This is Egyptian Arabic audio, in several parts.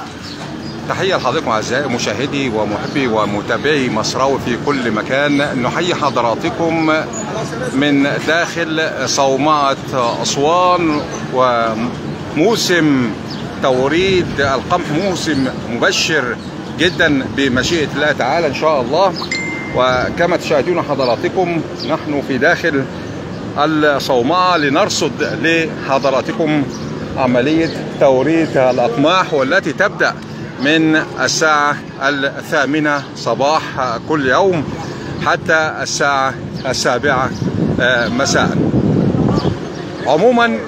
تحية لحضراتكم أعزائي مشاهدي ومحبي ومتابعي مصراوي في كل مكان نحيي حضراتكم من داخل صومعة أسوان وموسم توريد القمح موسم مبشر جدا بمشيئة الله تعالى إن شاء الله وكما تشاهدون حضراتكم نحن في داخل الصومعة لنرصد لحضراتكم عملية توريد الأقماح والتي تبدأ من الساعة الثامنة صباح كل يوم حتى الساعة السابعة مساء عموما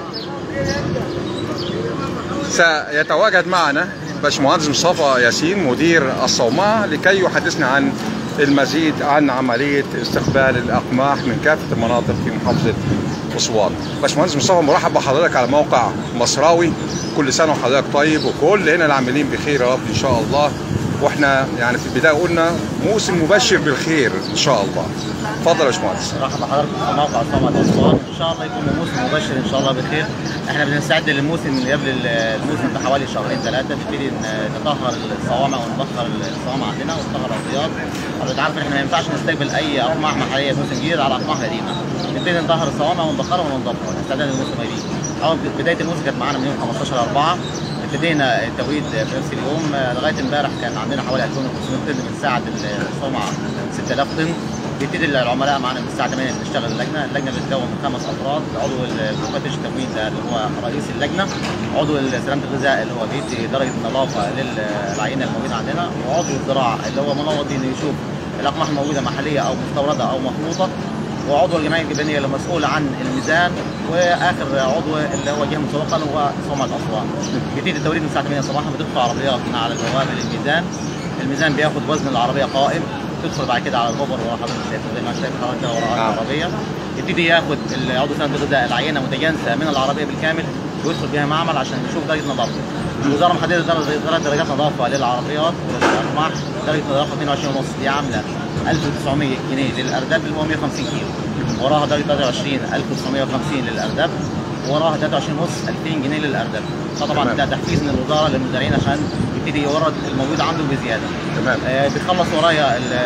سيتواجد معنا باشمهندس مصطفى ياسين مدير الصومعة لكي يحدثنا عن المزيد عن عملية استقبال الأقماح من كافة المناطق في محافظة أسوان باشمهندس مصطفى مرحب بحضرتك على موقع مصراوي كل سنة وحضرتك طيب وكل هنا العاملين بخير يا رب إن شاء الله واحنا يعني في البدايه قلنا موسم مبشر بالخير ان شاء الله اتفضل يا باشمهندس مرحبا بحضرتك في موقع صومعة اسوان ان شاء الله يكون موسم مبشر ان شاء الله بخير احنا بنستعد للموسم اللي قبل الموسم بحوالي شهرين ثلاثه نبتدي نطهر الصوامع ونبخر الصوامع عندنا ونطهر الارضيات حضرتك عارف ان احنا ما ينفعش نستقبل اي اقماح محليه موسم جديد على اقماح قديمه نبتدي نطهر الصوامع ونبخرها وننضفها استعداد للموسم الجديد اول بدايه الموسم كانت معانا من يوم 15 4 ابتدينا التوريد في نفس اليوم لغايه امبارح كان عندنا حوالي 2500 طن من ساعه الصومعه 6000 طن بيبتدي العملاء معانا من الساعه 8 بنشتغل اللجنه، اللجنه بتتكون من خمس افراد، عضو المفتش التموين ده اللي هو رئيس اللجنه، عضو سلامه الغذاء اللي هو بيدي درجه النظافه للعينه الموجوده عندنا، وعضو الزراعه اللي هو منوط انه يشوف الاقماح الموجوده محليه او مستورده او مخلوطه، وعضو الجمعيه الجبليه اللي مسؤول عن الميزان واخر عضو اللي هو جهه مسوقه اللي هو صومعه اسوان. بيبتدي التوريد من الساعه 8 صباحا بتدخل عربيات من على البوابه للميزان. الميزان بياخد وزن العربيه قائم تدخل بعد كده على الهوبر ورا حضرتك شايف زي ما شايف حضرتك ورا العربيه يبتدي ياخد عضو سنه الغذاء العينه متجانسه من العربيه بالكامل ويدخل بها معمل عشان يشوف درجه نظافته. الوزاره محدده ثلاث درجات نظافه للعربيات وللارماح درجه نظافه 22 ونص دي عامله 1900 جنيه للارداب اللي هو 150 كيلو وراها درجه 23 1950 للارداب وراها 23 ونص 2000 جنيه للارداب فطبعا ده تحفيز من الوزاره للمزارعين عشان يبتدي يورد الموجود عنده بزياده تمام آه بتخلص ورايا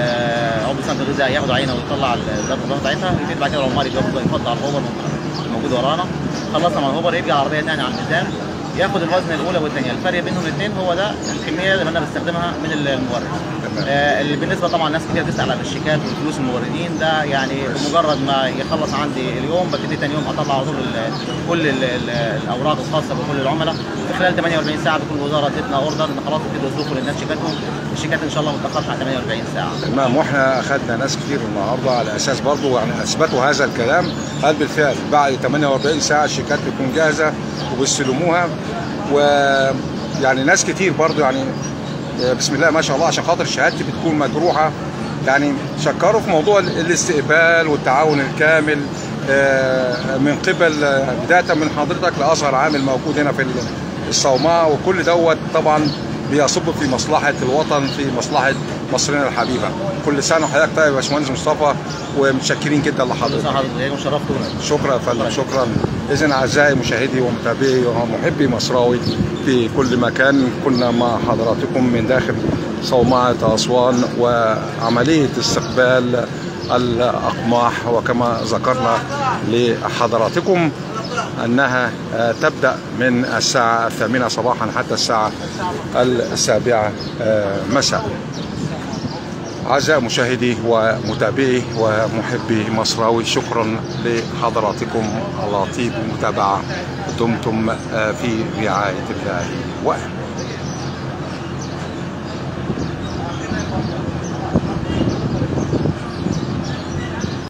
عضو سنه الغذاء ياخد عينه ويطلع ذات النظافه بتاعتها يبتدي بعد كده العمال ياخد يفضل على الهوبر الموجود ورانا خلصنا مع الهوبر يرجع العربيه ثاني على الميزان ياخد الوزن الاولى والثانيه الفرق بينهم الاثنين هو ده الكميه اللي انا بستخدمها من المورد آه اللي بالنسبه طبعا ناس كتير بتسال على الشيكات وفلوس الموردين ده يعني بمجرد ما يخلص عندي اليوم ببتدي ثاني يوم اطلع على طول كل ال ال الاوراق الخاصه بكل العملاء في خلال 48 ساعه بتكون الوزاره ادتنا اوردر ان خلاص يبتدوا يصرفوا للناس شيكاتهم الشيكات ان شاء الله ما تاخرش عن 48 ساعه تمام واحنا اخذنا ناس كتير النهارده على اساس برضه يعني اثبتوا هذا الكلام هل بالفعل بعد 48 ساعه الشيكات بتكون جاهزه وبيستلموها ويعني ناس كتير برضه يعني بسم الله ما شاء الله عشان خاطر شهادتي بتكون مجروحه يعني شكروا في موضوع الاستقبال والتعاون الكامل من قبل بدايه من حضرتك لاصغر عامل موجود هنا في الصومعه وكل دوت طبعا بيصب في مصلحه الوطن في مصلحه مصرنا الحبيبه كل سنه وحضرتك طيب يا باشمهندس مصطفى ومتشكرين جدا لحضرتك شكرا يا فندم شكرا اذا اعزائي مشاهدي ومتابعي ومحبي مصراوي في كل مكان كنا مع حضراتكم من داخل صومعه اسوان وعمليه استقبال الاقماح وكما ذكرنا لحضراتكم انها تبدا من الساعه الثامنه صباحا حتى الساعه السابعه مساء أعزائي مشاهدي ومتابعي ومحبي مصراوي شكرا لحضراتكم على طيب المتابعة دمتم في رعاية الله وأمن